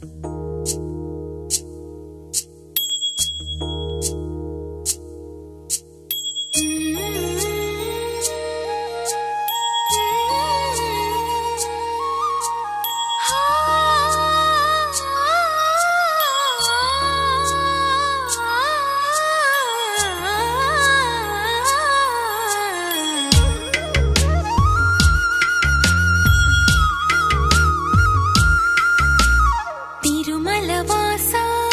తిరుమల వాస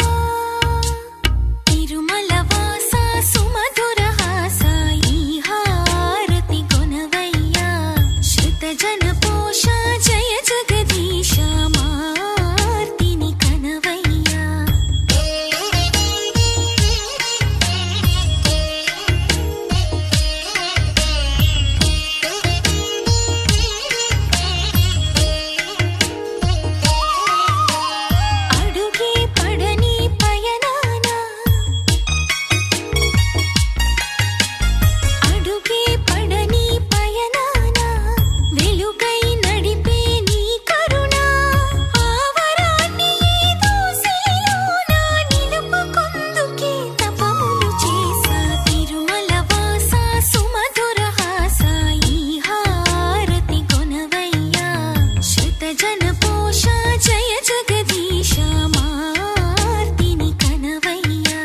తిరుమల వాస సుమధుర హాస ఈ హారతి గొనవయ్యా శృత జన పోష జయ జగదీశ మార్తిని కనవయ్యా అడుగే పడని పయనాన అడుగే పడని పయనాన వెలుగై నడిపే నీ కరుణ ఆవరాన్ని దోసిలోన నిలుపుకొందుకే తపములు చేసా తిరుమల వాస సుమధుర హాస ఈ హారతి కొనవయ్యా శృత జన పోష జయ జగదీశ మార్తిని కనవయ్యా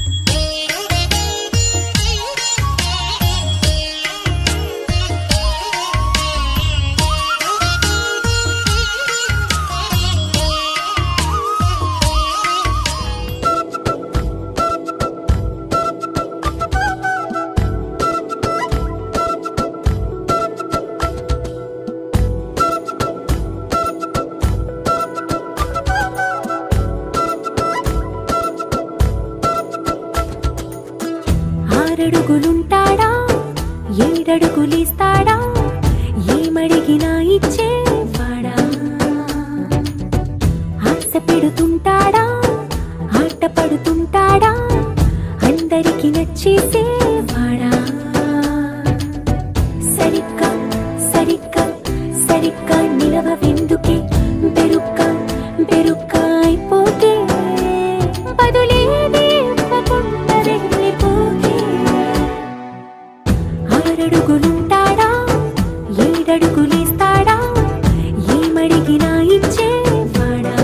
ఆరడుగులుంటాడా ఏడడుగులిస్తాడా ఏమడిగినా ఇచ్చేవాడా ఆశ పెడుతుంటాడా ఆట పడుతుంటాడా అందరికి నచ్చేసేవాడా సరిగ్గా సరిగ్గా సరిగ్గా నిలవెందుకే బెరుక్క బెరుక్క అయిపోతే బదులేది ఇవ్వకుండా వెళ్ళిపోతే ఆరడుగులుంటాడా ఏడడుగులేస్తాడా ఏమడిగినా ఇచ్చేవాడా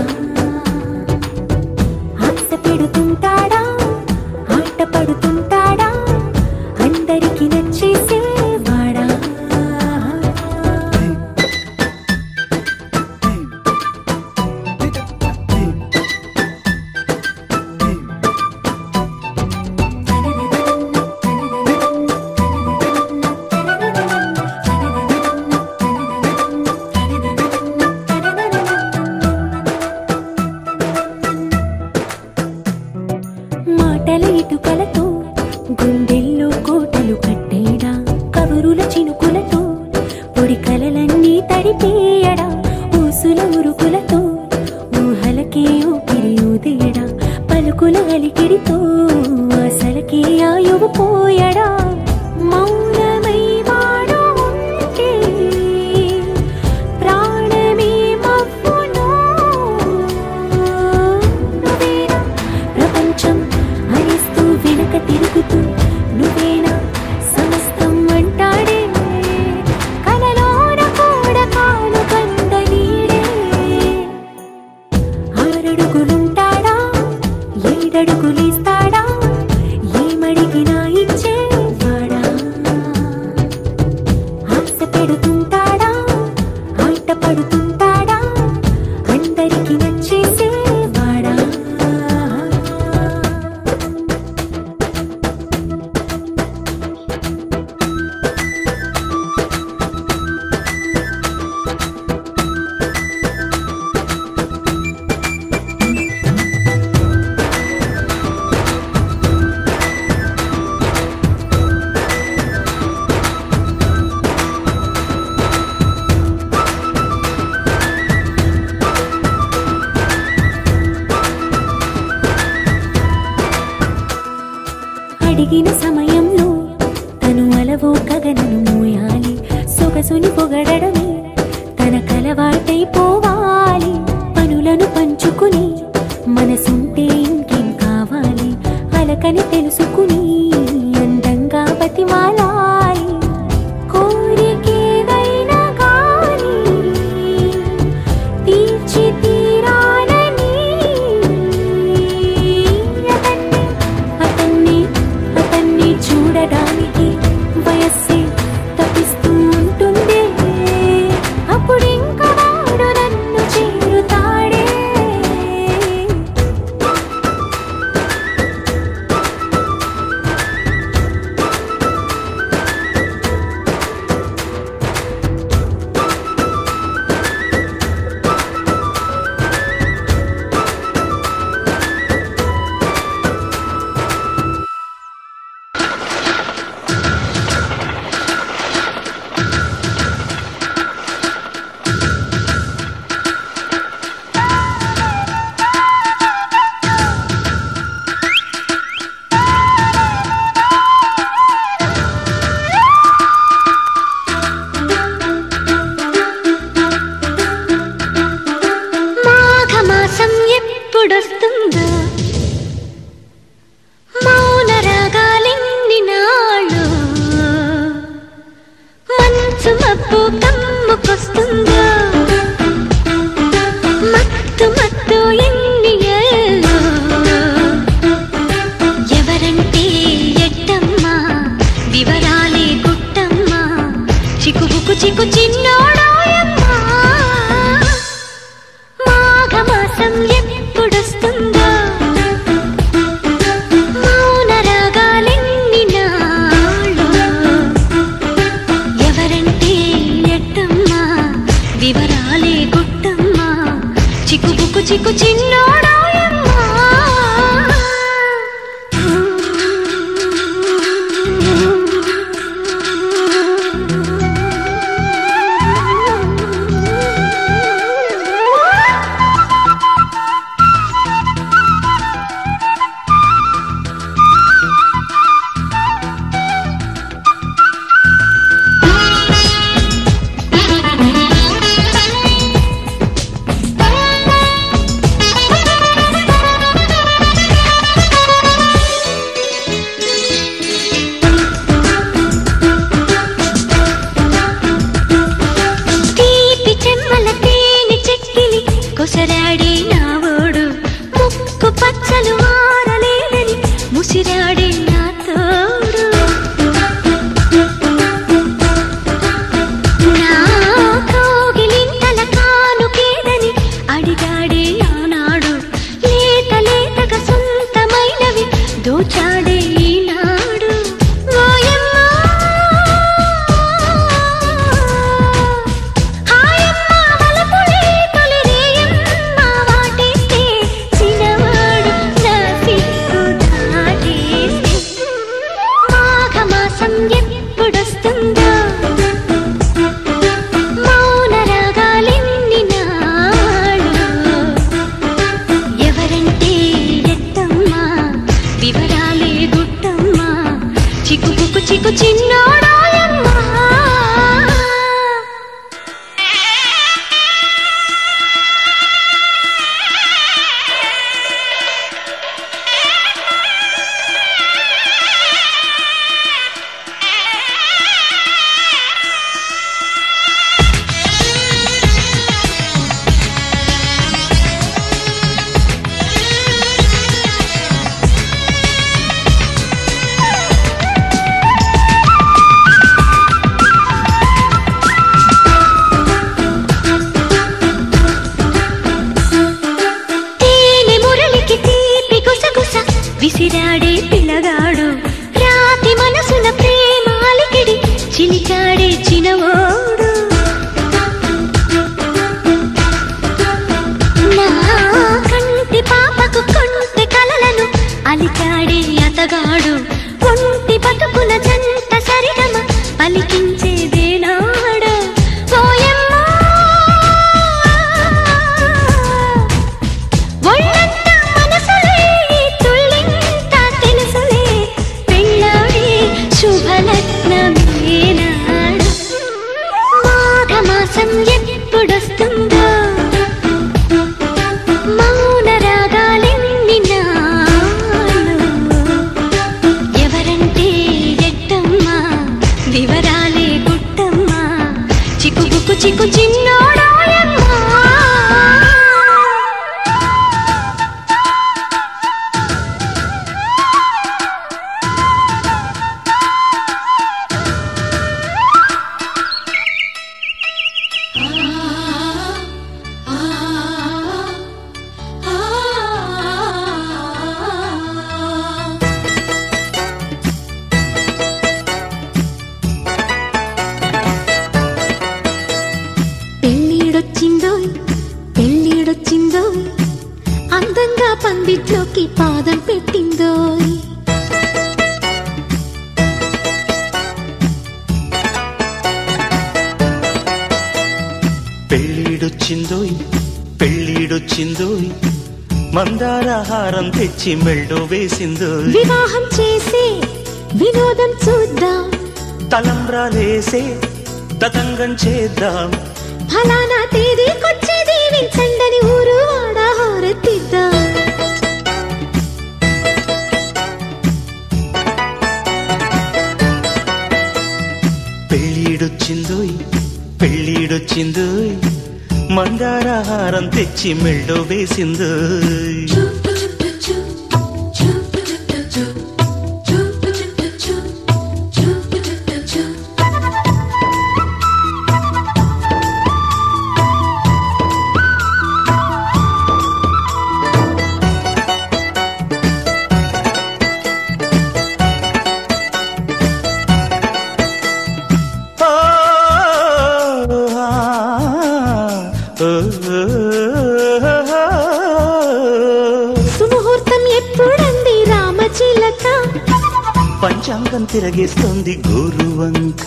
ఆశ పెడుతుంటాడా ఆట పడుతుంటాడా అందరికి నచ్చేసేవాడా మాటల ఇటుకలతో గుండెల్లో కోటలు కట్టేడా కబురుల చినుకులతో పొడి కలలన్నీ తడిపేయడా ఊసుల ఉరుకులతో ఊహలకే ఊపిరి ఊదేయడా పలుకుల అలికిడితో అసలకే ఆయువు పోయడా మౌనమై వాడు ఉంటే ప్రాణమే మవ్వును నువ్వేనా ప్రపంచం హరిస్తూ వెనక తిరుగుతూ నువ్వేనా సమస్తం అంటాడే కలలోన కూడా కాను కంద నీడే ఆరడుగులుంటాడా ఏడడుగులేస్తాడా ఏమడిగినా ఇచ్చేవాడా ఆశ పెడుతుంటాడా ఆట పడుతుంటాడా అందరికి నచ్చేసేవాడా అడిగిన సమయంలో తను అలవో కగనను మోయాలి సొగసుని పొగడమే తన కలవాటైపోవాలి పనులను పంచుకుని వచ్చి తీరాలని అతన్ని అతన్ని అతన్ని చూడడానికి వయస్సే తప్పిస్తూ ఉంటుంది అప్పుడింక వాడు నన్ను చేరుతాడే మాఘమాసం ఎప్పుడొస్తుందో మౌన రాగాలెన్ని నాళ్ళు మంచు మబ్బు కమ్ముకొస్తుందో మత్తు మత్తు ఎన్ని ఏళ్ళు ఎవరంటే ఎట్టమ్మా వివరాలే గుట్టమ్మా చిక్కుబుకు చిక్కు చిన్నోడాయమ్మా మాఘమాసం ఎప్పుడొస్తుందో మౌన రాగాలెన్ని నాళ్ళు ఎవరంటే ఎట్టమ్మా వివరాలే గుట్టమ్మా చిక్కుబుకు చిక్కు చిన్నోడాయమ్మా తీపి చెమ్మల తేనె చెక్కిలి కొసరాడే నావోడు ముక్కు పచ్చలు మారలేదని ముసిరాడే నా తోడు నా కోగిలింతల కానుకేదని అడిగాడే ఆనాడు లేత లేతగా సొంతమైనవి దోచాడే ఈనాడు ఓయమ్మా హాయమ్మ వలపులే తొలిరేయమ్మ వాటేస్తే చిన్నవాడు నా సిగ్గు దాటేస్తే మాఘమాసం ఎప్పుడొస్తుందో మౌన రాగాలెన్ని నాడు ఎవరంటే ఎట్టమ్మా వివరాలే గుట్టమ్మా చిక్కుబుకు చిక్కు చిన్నోడాయమ్మా తేనె మురళికి తీపి గుసగుస విసిరాడే పిల్లగాడు రాతి మనసున ప్రేమ అలికిడి చిలికాడే చినవోడు నా కంటి పాపకు కొంటి కలలను అలికాడే అతగాడు కొంటి బతుకుల జంట సరిగమ పలికించేదేనాడు ఓయమ్మా ఒళ్ళంతా మనసులే తుళ్ళింత తెలుసులే పెళ్ళాడే శుభలగ్నమేనాడు మాఘమాసం ఎప్పుడొస్తుందో మౌన రాగాలెన్ని నాళ్ళు ఎవరంటే ఎట్టమ్మా వివరాలే గుట్టమ్మా చిక్కుబుకు చిక్కు చిన్నోడాయమ్మా పందిట్లోకి పాదం పెట్టిందోయ్ పెళ్ళిడొచ్చిందోయ్ పెళ్ళిడొచ్చిందోయ్ మందారహారం తెచ్చి మెళ్ళో వేసిందోయ్ వివాహం చేసే వినోదం చూద్దాం తలంబ్రాలేసే తతంగం చేద్దాం ఫలానా తేదీకొచ్చే దీవించండని ఊరు వాడ హోరెత్తిద్దాం పెళ్ళిడొచ్చిందోయ్ పెళ్ళిడొచ్చిందోయ్ మందారహారం తెచ్చి మెళ్ళో వేసిందోయ్ ఓ, ఆ, ఓ, ఓ, సుముహూర్తం ఎప్పుడంది రామచిలక పంచాంగం తిరగేస్తోంది గోరువంక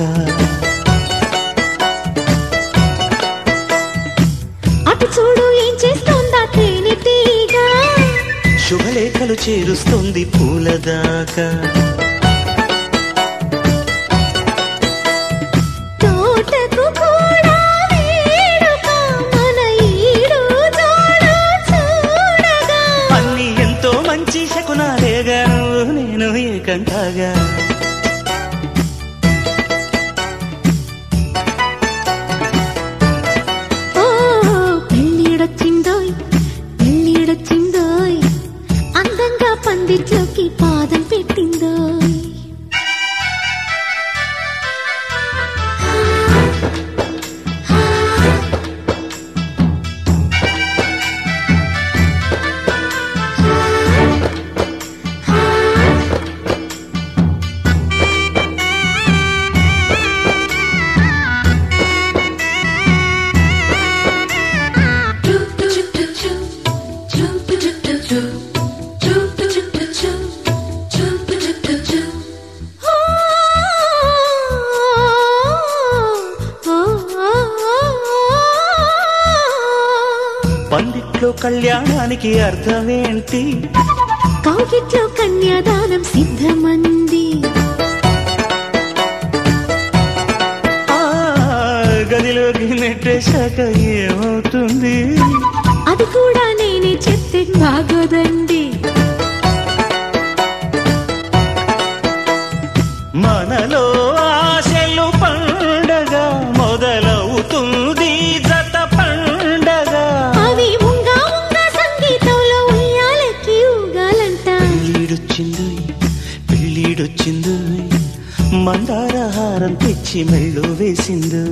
అటు చూడు ఏం చేస్తోందా తేనెటీగ శుభలేఖలు చేరుస్తోంది పూలదాకా తోటకు కూడా వేడుక మన ఈడు జోడు చూడగా అన్ని ఎంతో మంచి శకునాలేగా నువ్వు నేను ఏకంకాగా ఓ పెళ్ళిడొచ్చిందోయ్ పెళ్ళిడొచ్చిందోయ్ అందంగా పందిట్లోకి పాదం పెట్టిందోయ్ పందిట్లో కళ్యాణానికి అర్థమేంటి కౌగిట్లో కన్యాదానం సిద్ధమంది ఆ గదిలోకి నెట్టేశాక ఏమవుతుంది అది కూడా నేనే చెప్తే బాగోదండి మనలో ఆశలు పండగ మొదలవుతుంది జత పండగ అవి ఉంగా ఉంగా సంగీతంలో ఉయ్యాలెక్కి ఊగాలంట పెళ్ళిడొచ్చింది పెళ్ళిడొచ్చింది మందారహారం తెచ్చి మెళ్ళో వేసింది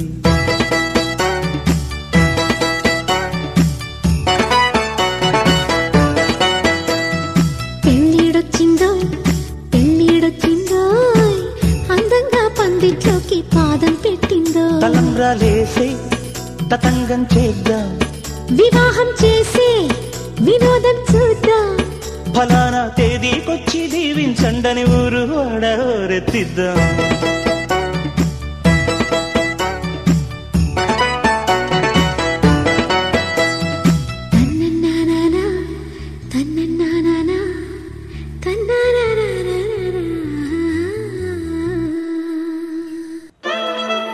పెళ్ళిడొచ్చిందో పెళ్ళిడొచ్చిందో అందంగా పందిట్లోకి పాదం పెట్టిందో తలంబ్రాలేసే తతంగం చేద్దాం వివాహం చేసే వినోదం చూద్దాం ఫలానా తేదీకొచ్చి దీవించండని ఊరు వాడరెత్తిద్దాం తన్నన్నానానా, తన్నన్నానానా, తన్నారారారారా.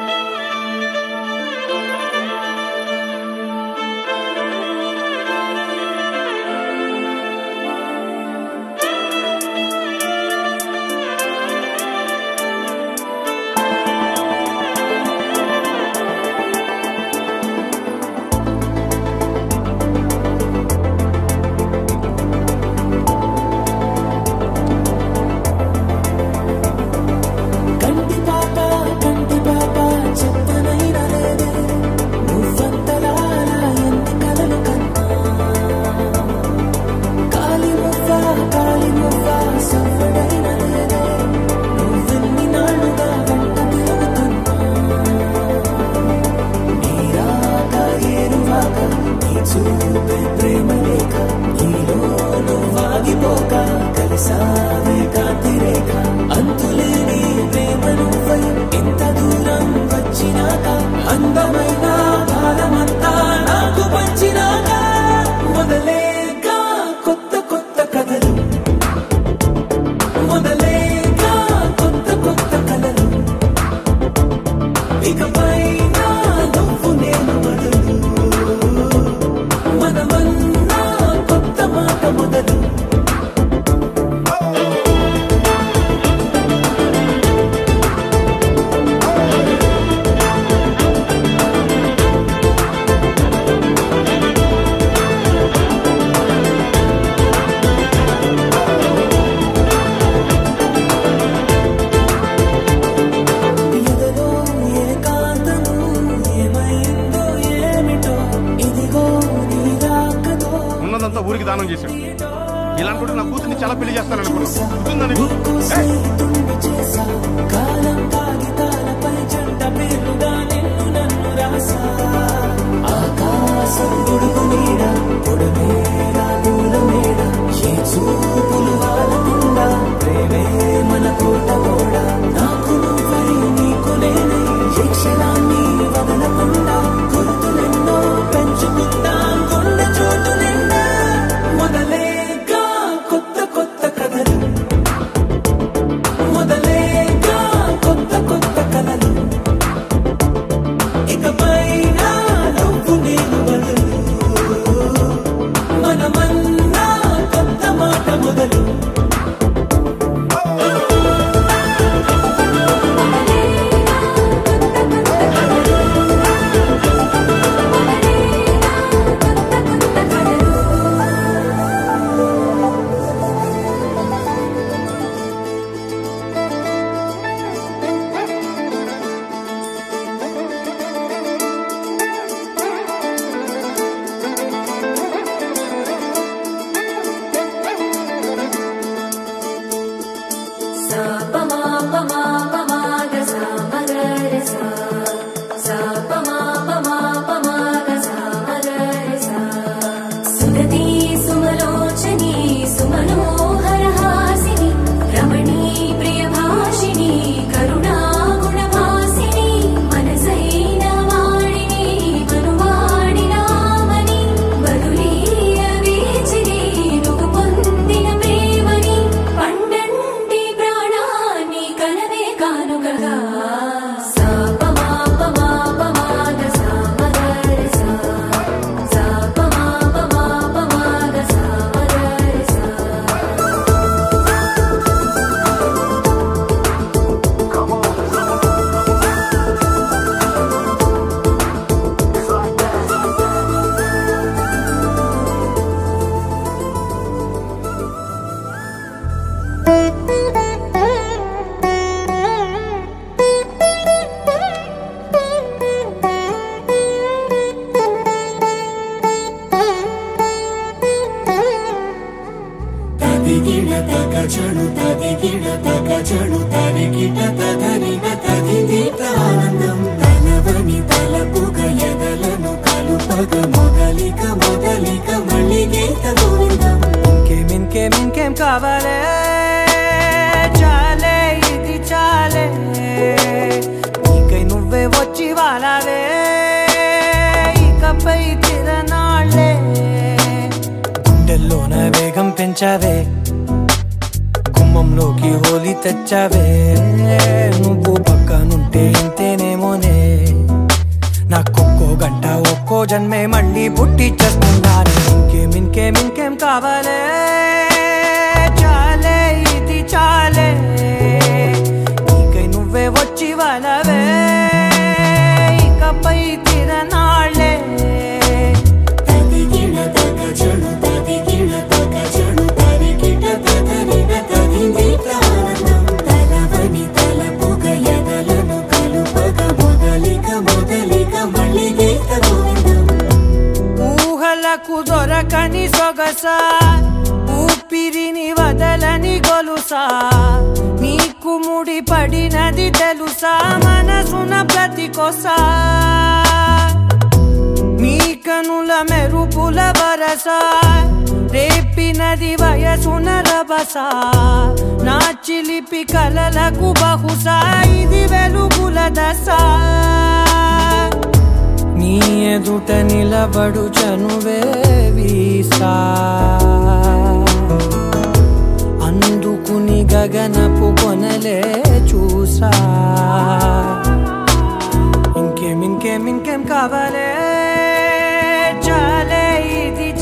మనమన్నా కొత్త మాట మొదలు ఎదలో ఏకాంతము ఏమైందో ఏమిటో ఇదిగో నీ రాకతో ఉన్నదంతా ఊరికి దానం చేశాడు ఇలాంటి నా కూతుర్ని చాలా పెళ్లి చేస్తాననుకున్నాను గుర్తుందా నీకు? ఏయ్! స్నేహితుణ్ణి చేశా కాలం కాగితాలపై జంట పేరుగా నిన్ను నన్ను రాసా ఆకాశం గొడుగు నీడ పొడమేరా పూల మేడ ఏ చూపులు వాలకుండా ప్రేమే మన కోట కూడా నాకు నువ్వై నీకు నేనే ఏ క్షణాన్ని వదలకుండా గుర్తులెన్నో పెంచుకుందాం గుండె చోటు నిండా మొదలేగా కొత్త కొత్త కథలు మొదలేగా కొత్త కొత్త కథలు ఇకపైన నువ్వు నేను బదులు మనమన్నా కొత్త మాట మొదలు సుగతి సుమలోచని సుమనోహరహాసిని రమణీ ప్రియభాషిణి కరుణా గుణభాసిని మనసైన వాణిని మనువాడినామని బదులీయ వేచిని నువ్వు పొందిన ప్రేమని పండంటి ప్రాణాన్ని కలవే కానుకగా సాపమాపమాపమాగ సామగర సా సాపమాపమాపమాగ సామగర సా తదిగిడ తగచడు తదిగిడ తగచడు తరిగిట తదరిన తదిదీత ఆనందం తలవని తలపుగ ఎదలను కలుపగ మొదలిక మొదలిక మళ్ళీ గీత గోవిందం ఇంకేం ఇంకేం ఇంకేం కావాలే చాలే ఇది చాలే నీకై నువ్వే వచ్చి వాలావే ఇకపై తిరనాళ్ళే గుండెల్లోన వేగం పెంచావే గుమ్మంలోకి హోలీ తెచ్చావే నువ్వు పక్కనుంటే ఇంతేనేమోనే నాకొక్కో గంట ఒక్కో జన్మే మళ్ళీ పుట్టి చేస్తున్నాను ఇంకేం ఇంకేం ఇంకేం కావాలే చాలే ఇది చాలే నీకై నువ్వే వచ్చి వాళ్ళవే ఇకపై తిరనాళ్ళే తదిగిడ తగచడు తదిగిడ తగచడు తరిగిట తదరిన తదిదీత ఆనందం తలవని తలపుగ ఎదలను కలుపగ మొదలిక మొదలిక మళ్ళీ గీత గోవిందం ఊహలకు దొరకని సొగస ఊపిరిని వదలని గొలుసా నీకు ముడి పడినది తెలుసా మనసున ప్రతి కొసా నీ కనుల మెరుపుల వరస రేపినది వయసున రభస నా చిలిపి కలలకు బహుశా ఇది వెలుగుల దశ నీ ఎదుట నిలబడు చనువే వీసా అందుకుని గగనపు కొనలే చూసా ఇంకేం ఇంకేం ఇంకేం కావాలే చాలే ఇది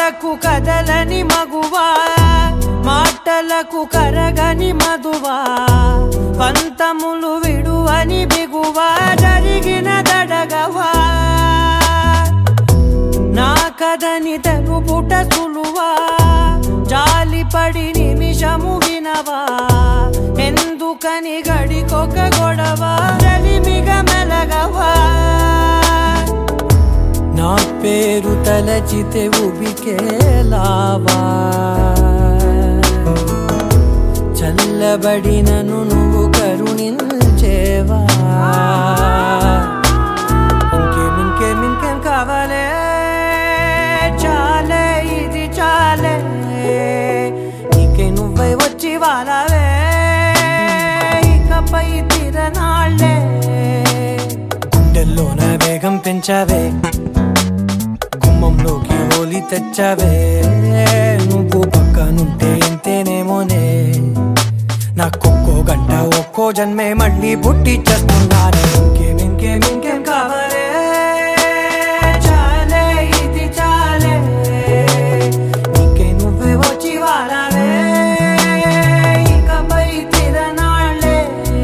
మాటలకు కదలని మగువా మాటలకు కరగని మధువా పంతములు విడువని బిగువా జరిగిన దడగవా నా కథని తెలుపుట సులువా జాలిపడి నిమిషము వినవా ఎందుకని గడికొక గొడవ రలిమిగ మెలగవా నా పేరు తలచితే ఉబికేలావా చల్లబడినను నువ్వు కరుణించేవా ఇంకేం ఇంకేం ఇంకేం కావాలే చాలే ఇది చాలే నీకే నువ్వై వచ్చి వాళ్ళవే ఇకపై తిరనాళ్ళే గుండెల్లోన వేగం పెంచావే గుమ్మంలోకి హోలీ తెచ్చావే నువ్వు పక్కనుంటే ఇంతేనేమోనే నాకొక్కో గంట ఒక్కో జన్మే మళ్ళీ పుట్టి చేస్తున్నానే ఇంకేం ఇంకేం ఇంకేం కావాలే చాలే ఇది చాలే నీకే నువ్వే వచ్చి వాడాలే ఇకపై తిరనాళ్ళే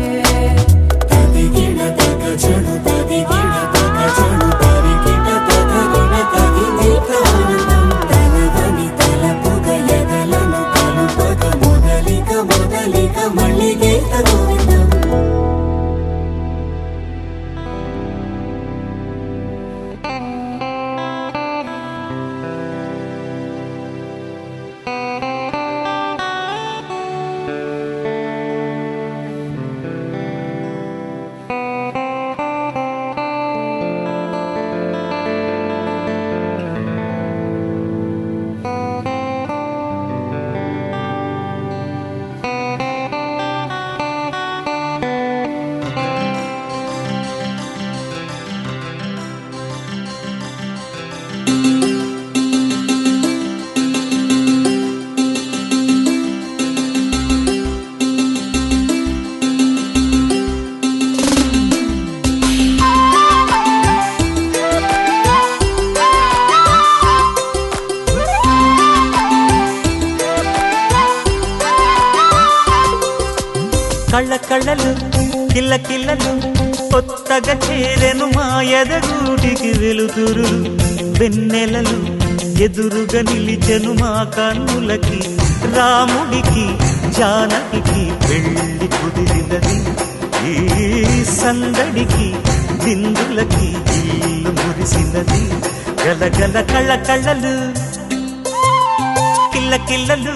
తదిగిన తగ చెడు తదిగిన తగ చెడు తరిగిన తగగిన తగినీక ఆనందం తనదని తలపుగ ఎదలను కలుపగ మొదలిక మొదలిక మళ్ళీ గీత గోవిందం కళ్ళ కళ్ళలు కిల్ల కిల్లలు కొత్తగా చేరెను మా ఎదగూటికి వెలుతురు వెన్నెలలు ఎదురుగా నిలిచెను మా కన్నులకి రాముడికి జానకి పెళ్లి కుదిరినది ఈ సందడికి బిందులకి ఇల్లు మురిసినది గలగల కళ్ళ కళ్ళలు కిల్ల కిల్లలు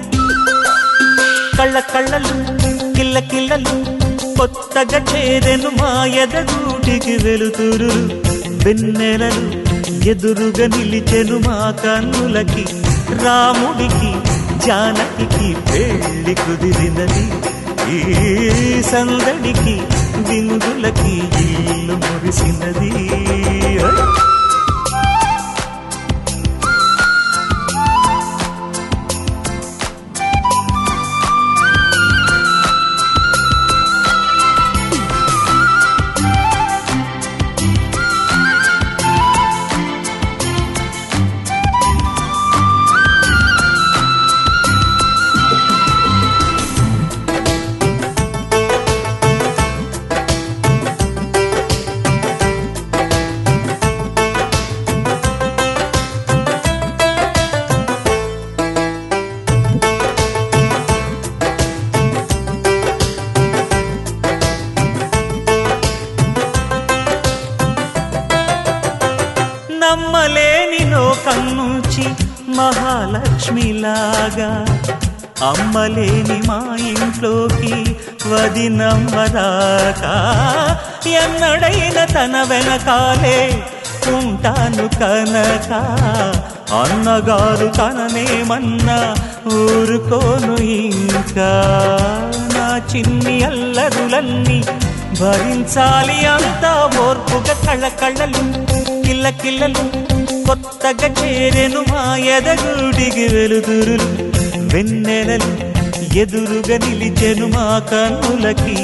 కళ్ళ కళ్ళలు కిల్ల కిల్లలు కొత్తగా చేరెను మా ఎదగూటికి వెలుతురు వెన్నెలలు ఎదురుగా నిలిచెను మా కన్నులకి రాముడికి జానకి పెళ్లి కుదిరినది ఈ సందడికి బిందులకి ఇల్లు మురిసినది నమ్మలేని లోకం నుంచి మహాలక్ష్మిలాగా అమ్మలేని మా ఇంట్లోకి వది నమ్మరాక ఎన్నడైన తన వెనకాలే ఉంటాను కనక అన్నగారు తననేమన్నా ఊరుకోను ఇంకా నా చిన్ని అల్లరులన్నీ భరించాలి అంతా ఓర్పుగా కళ్ళ కళ్ళలు కిల్ల కిల్లలు కొత్తగా చేరెను మా ఎదగుడికి వెలుతురులు వెన్నెలలు ఎదురుగా నిలిచెను మా కన్నులకి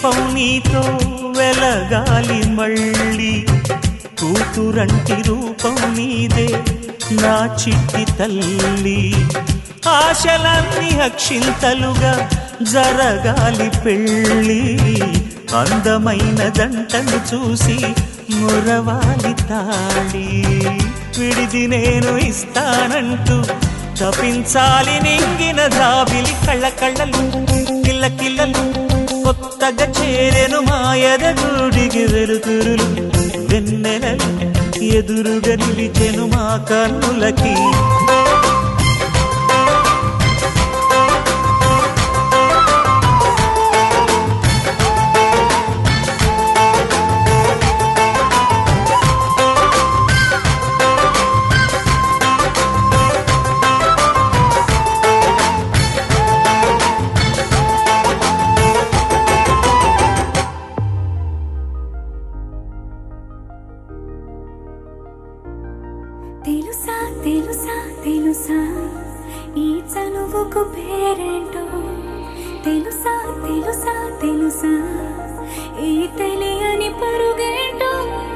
దీపం నీతో వెలగాలి మళ్ళీ కూతురంటి రూపం నీదే నా చిట్టి తల్లి ఆశలన్నీ అక్షింతలుగా జరగాలి పెళ్ళి అందమైన జంటను చూసి మురవాలి తాళి విడిది నేను ఇస్తానంటూ తపించాలి నింగిన జాబిలి కళ్ళ కళ్ళలు కిల్ల కిల్లలు కొత్తగా చేరెను మాయద గుడికి వెలుతురులు వెన్నెలలు ఎదురుగా నిలిచెను మా కన్నులకి తెలుసా తెలుసా తెలుసా ఈ చనువుకు పేరేంటో తెలుసా తెలుసా తెలుసా ఈ తెలియని పరుగేంటో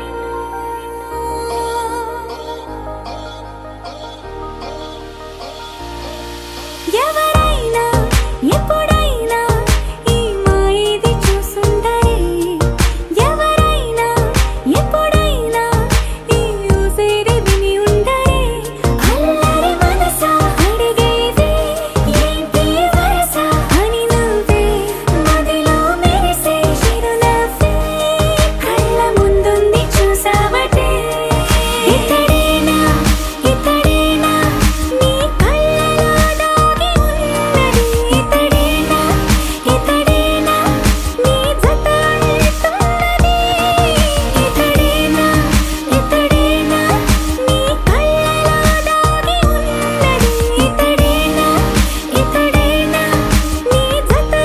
ఎవరైనా ఎప్పుడైనా ఈ మాయది చూసుండరే ఎవరైనా ఎప్పుడైనా ఈ ఊసేది విని ఉండరే అల్లరి మనసా అడిగేది ఏంటి వరస అని నువ్వే మదిలో మెరిసే చిరునవ్వే కళ్ళ ముందుంది చూసావటే ఇతడేనా ఇతడేనా నీ కళ్ళలో దాగి ఉన్నది ఇతడేనా ఇతడేనా నీ జత అంటున్నది ఇతడేనా ఇతడేనా నీ కళ్ళలో దాగి ఉన్నది ఇతడేనా ఇతడేనా నీ జత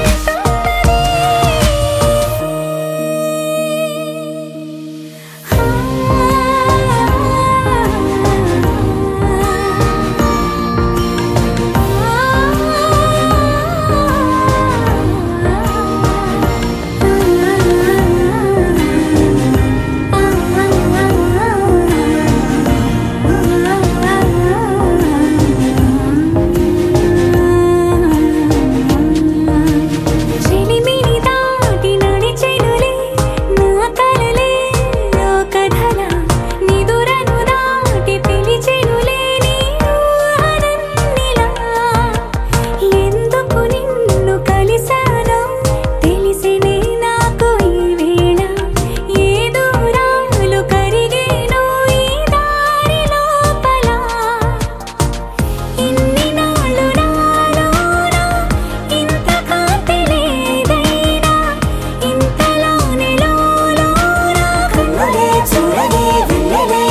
చెలిమిని దాటి నడిచెనులే నా కలలే లోకధల నిదురను దాటి పిలిచెనులే నీ ఊహలన్నిలా ఎందుకు నిన్ను కలిశానో తెలిసినే నాకు ఈ వేళ ఏ దూరాలు కరిగేనో ఈ దారి లోపల ఇన్ని నాళ్ళు నాలోన ఇంత కాంతి లేదైనా ఇంతలోనే లోలోన కన్నులే చూడలే వెన్నెలే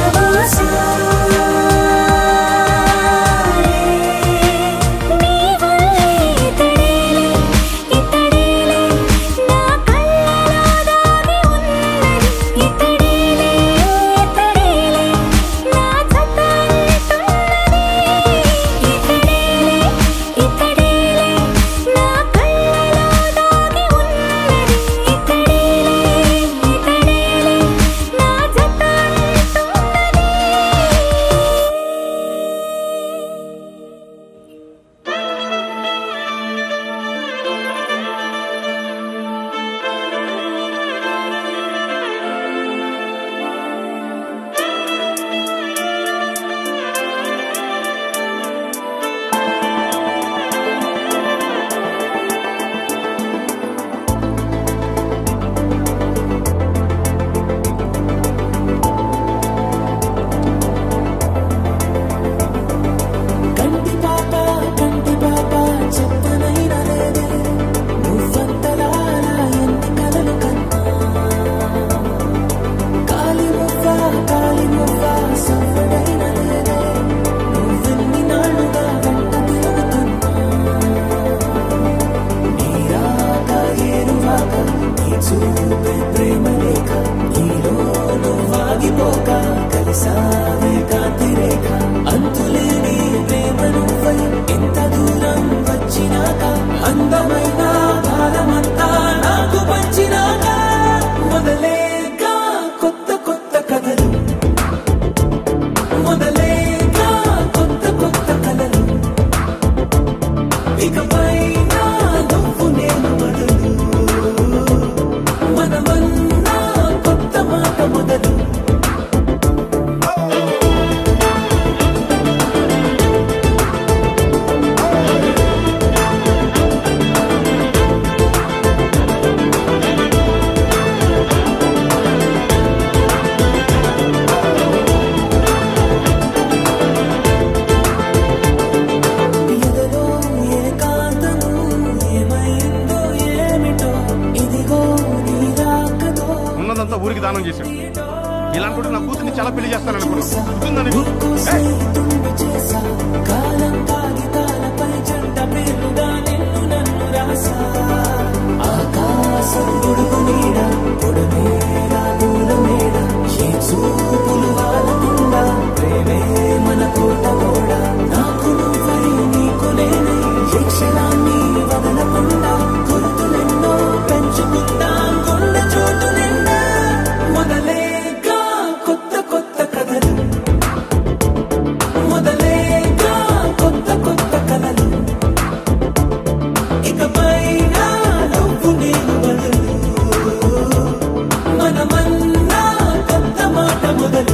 విరబూసాలే నీ వల్లే ఇతడేలే ఇతడేలే నా కళ్ళలో దాగి ఉన్నది ఇతడేలే ఇతడేలే నా జత అంటున్నది ఇతడేలే ఇతడేలే నా కళ్ళలో దాగి ఉన్నది ఇతడేలే ఇతడేలే నా జత అంటున్నది కంటి పాప కంటి పాప చెప్పనైన లేదే నువ్వంతలా ఎన్ని కలలు కన్నా కాలి మువ్వ కాలి మువ్వ సవ్వడైన లేదే నువ్వెన్ని నాళ్ళుగా వెంట తిరుగుతున్నా నీరాక ఏరువాక నీ చూపే ప్రేమ లేఖ నీలో నువ్వాగిపోక కలిసావే కాంతి రేఖ అంతులేని ప్రేమ నువ్వై ఎంత దూరం వచ్చినాక అందమైన కాలమంతా నాకు మరచినాక మొదలేగా కొత్త కొత్త కథలు మొదలేగా కొత్త కొత్త కథలు ఇకపై నువ్వు నేను మొదలు మనమన్నా కొత్త మాట మొదలు ఎదలో ఏకాంతము ఏమైందో ఏమిటో ఇదిగో నీ రాకతో ఉన్నదంతా ఊరికి దానం చేశాడు ఇలాంటి నా కూతుర్ని చాలా పెళ్లి చేస్తాననుకున్నాను గుర్తుందని ముక్కు స్నేహితుణ్ణి చేసా కాలం కాగితాలపై జంట పేరుగా నిన్ను నన్ను రాసా ఆకాశం గొడుగు నీడ పొడమేరా పూల మేడ ఏ చూపులు వాలకుండా ప్రేమే మన కోట గోడ నాకు నువ్వై నీకు నేనే ఏ క్షణాన్ని వదలకుండా గుర్తులెన్నో పెంచుకుందాం గుండె చోటు నిండా మొదలేగా కొత్త కొత్త కథలు మొదలేగా కొత్త కొత్త కథలు ఇకపై నువ్వు నేను బదులు మనమన్నా కొత్త మాట మొదలు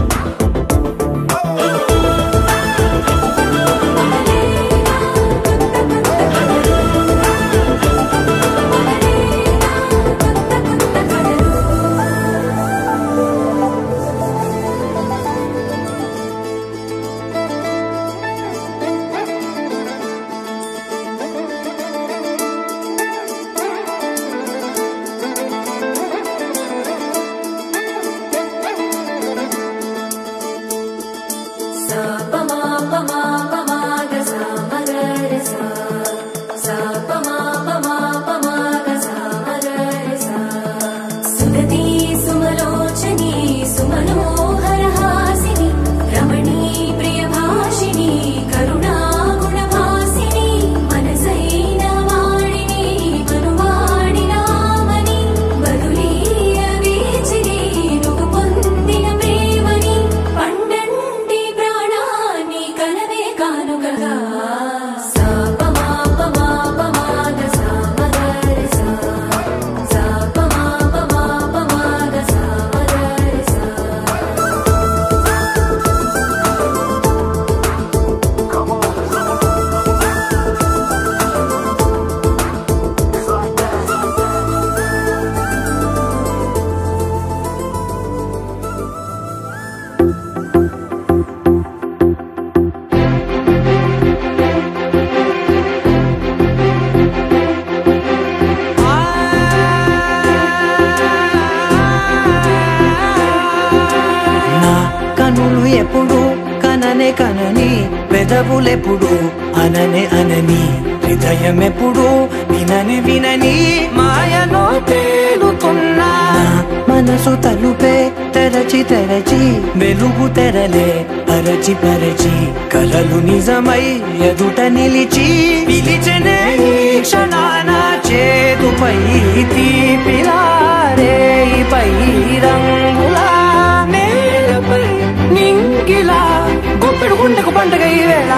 సుగతి సుమలోచని సుమనోహరహాసిని రమణీ ప్రియభాషిణి కరుణా గుణభాసిని మనసైన వాడిని మనువాడినామని బదులీయ వేచిని నువ్వు పొందిన ప్రేమని పండంటి ప్రాణాన్ని కలవే కానుకగా సాపమాపమాపమాగ సామగరిస సాపమాపమాపమాగ సామగరిస నా కనులు ఎప్పుడు కననే కనని పెదవులెప్పుడు అననే అనని హృదయం ఎప్పుడు వినని వినని మాయలో తేలుతున్నా నా మనసు తలుపే తెరచి తెరచి వెలుగు తెరలే పరచి పరచి కలలు నిజమై ఎదుట నిలిచి పిలిచనే ఈ క్షణాన చేతుపై తీపిలారే పై రంగులా నేలపై నింగిలా గుప్పెడు గుండెకు పండగ ఈ వేళ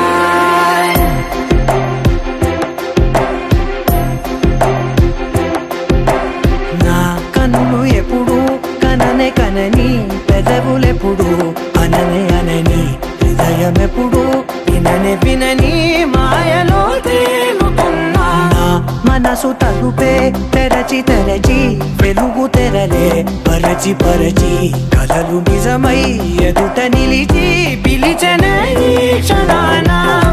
నా కన్నులు ఎప్పుడు కననే కనని పెదవులెప్పుడు అననే అనని హృదయం ఎప్పుడు విననే వినని మాయలో తేలుతున్నా నా మనసు తలుపే తెరచి తెరచి వెలుగు తెరలే పరచి పరచి కలలు నిజమై ఎదుట నిలిచి పిలిచనే ఈ క్షణాన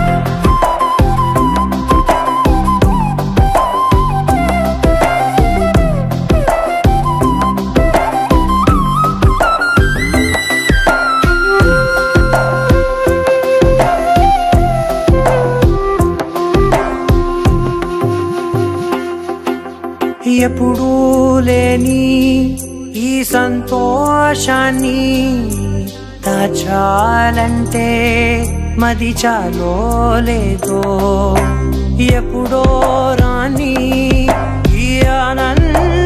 ఎప్పుడూ లేని ఈ సంతోషాన్ని దాచాలంటే మది చాలో లేదో ఎప్పుడో రాని ఈ ఆనంద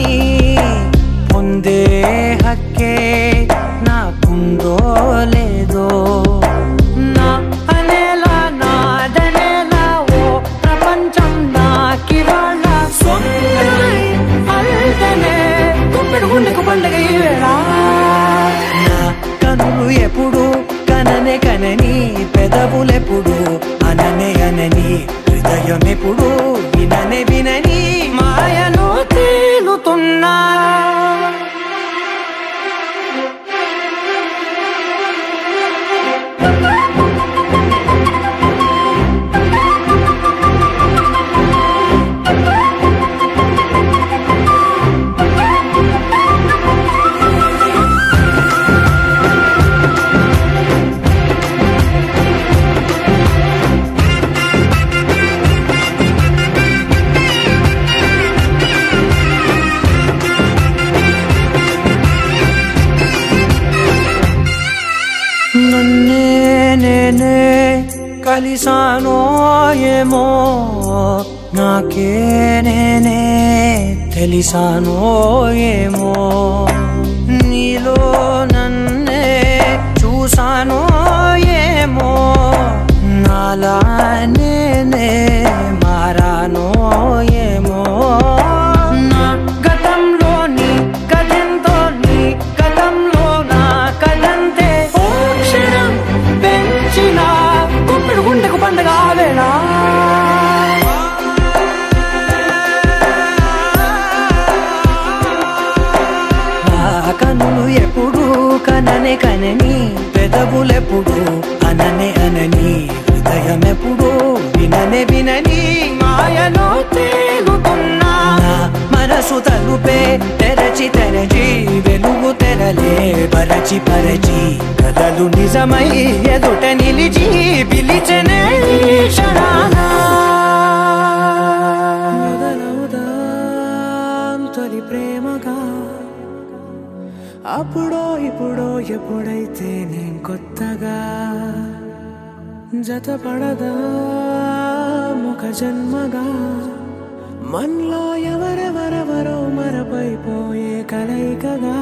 పొందే హక్కే నాకుందో లేదో నా అనేలా నాదనేలా ఓ ప్రపంచం నాకివాళ్ళ సొంతమై అల్దనే గుప్పెడు గుండెకు పండగ ఈ వేళ నా కనులు ఎప్పుడు కననే కనని పెదవులెప్పుడు అననే అనని హృదయం ఎప్పుడు విననే వినని మాయను తేలుతున్నా నన్నే నేనే కలిసానో ఏమో నాకే నేనే తెలిసానో ఏమో నీలో నన్నే చూసానో ఏమో నాలా నేనే మారానో ఏమో నా గతంలోని కథంతో నీ గతంలో నా కథంతే ఓ క్షణం పెంచిన గుప్పెడు గుండెకు పండగ ఆవేళ నా కనులు ఎప్పుడు కననే కనని పెదవులెప్పుడు అననే అనని హృదయం ఎప్పుడు విననే వినని మాయలో తేలుతున్నా నా మనసు తలుపే తెరచి తెరచి వెలుగు తెరలే పరచి పరచి కథలు నిజమై ఎదుట నిలిచి పిలిచనే ఈ క్షణాన మొదలవుదాం తొలి ప్రేమగా అప్పుడో ఇప్పుడో ఎప్పుడైతే నేను కొత్తగా జతపడదా ఒక జన్మగా మనలో ఎవరెవరెవరో మరపైపోయే కలయికగా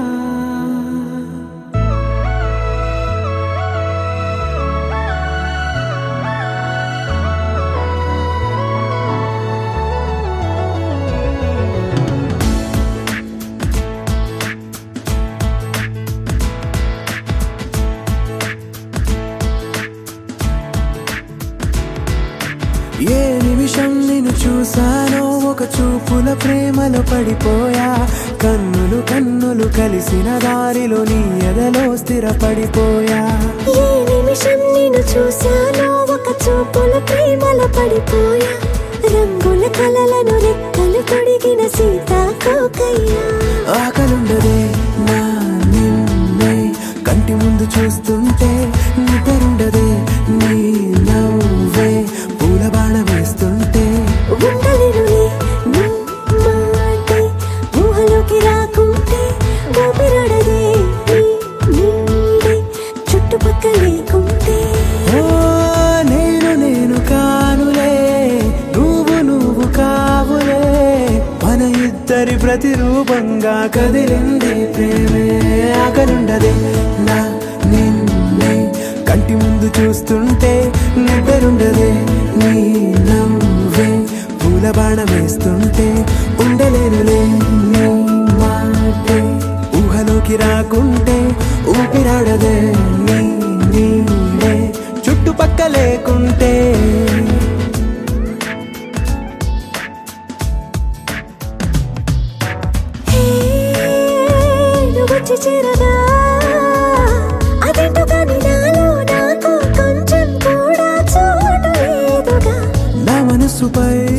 ఏ నిమిషం నేను చూసానో ఒక చూపుల ప్రేమలో పడిపోయా కన్నులు కన్నులు కలిసిన దారిలో నీ ఎదలో స్థిరపడిపోయా ఏ నిమిషం నేను చూశానో ఒక చూపుల ప్రేమలో పడిపోయా రంగుల కలలను రెక్కలు తొడిగిన సీతాకోకయ్యా ఆకలుండదే నా నిన్నే కంటి ముందు చూస్తుంటే నిద్రుండదే నీ నవ్వే పూల బాణ వేస్తుంటే ఉండలేనులే నీ మాటే ఊహలోకి రాకుంటే ఊపిరాడదే నీ నీడే చుట్టుపక్కల లేకుంటే ఓ నేను నేను కానులే నువ్వు నువ్వు కావులే మన ఇద్దరి ప్రతిరూపంగా కదిలింది ప్రేమే ఆకలుండదే నా నిన్నే కంటి ముందు చూస్తుంటే నిద్రుండదే నీ నవ్వే పూల బాణం వేస్తుంటే ఉండలేనులే నీ మాటే ఊహలోకి రాకుంటే ఊపిరాడదే నీ నీడే చుట్టుపక్క లేకుంటే హే, నువ్వు వచ్చి చేరగా అదేంటో కానీ నాలో నాకు కొంచెం కూడా చోటు లేదుగా నా మనసుపై